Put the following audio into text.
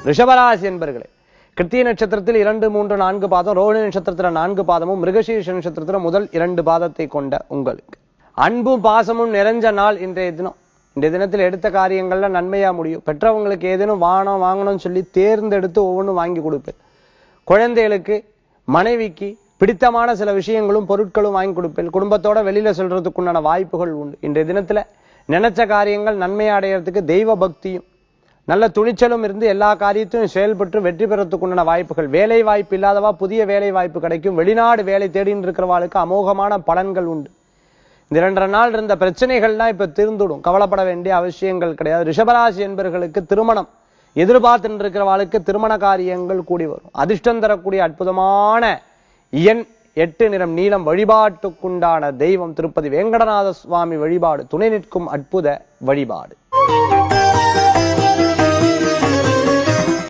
ரிஷபராசி என்பர்களே கிருத்திய நட்சத்திரத்தில் இரண்டு மூன்று நான்கு பாதம் ரோஹிணி நட்சத்திரத்துல நான்கு பாதமும் மிருகசீர்ஷ நட்சத்திரத்துல முதல் இரண்டு பாதத்தை கொண்ட உங்களுக்கு அன்பும் பாசமும் நிறைஞ்ச நாள் இன்றைய தினம் இந்த தினத்தில் எடுத்த காரியங்கள்ல நன்மையா முடியும் பெற்றவங்களுக்கு ஏதேனும் வாங்கணும் வாங்கணும்னு சொல்லி தேர்ந்தெடுத்து ஒவ்வொன்றும் வாங்கி கொடுப்பேன் குழந்தைகளுக்கு மனைவிக்கு பிடித்தமான சில விஷயங்களும் பொருட்களும் வாங்கி கொடுப்பேன் குடும்பத்தோட வெளியில சொல்றதுக்குண்டான வாய்ப்புகள் உண்டு இன்றைய தினத்துல நினைச்ச காரியங்கள் நன்மை அடையறதுக்கு தெய்வ பக்தியும் நல்ல துணிச்சலும் இருந்து எல்லா காரியத்தையும் செயல்பட்டு வெற்றி பெறத்துக்குண்டான வாய்ப்புகள் வேலை வாய்ப்பு இல்லாதவா புதிய வேலை வாய்ப்பு கிடைக்கும் வெளிநாடு வேலை தேடின்னு இருக்கிறவாளுக்கு அமோகமான பலன்கள் உண்டு இந்த இரண்டரை நாள் இருந்த பிரச்சனைகள்லாம் இப்ப தீர்ந்துடும் கவலைப்பட வேண்டிய அவசியங்கள் கிடையாது ரிஷபராசி என்பர்களுக்கு திருமணம் எதிர்பார்த்துட்டு இருக்கிறவாளுக்கு திருமண காரியங்கள் கூடி வரும் அதிர்ஷ்டம் தரக்கூடிய அற்புதமான எண் எட்டு நிறம் நீளம் வழிபாட்டுக்குண்டான தெய்வம் திருப்பதி வேங்கடநாத சுவாமி வழிபாடு துணை நிற்கும் அற்புத வழிபாடு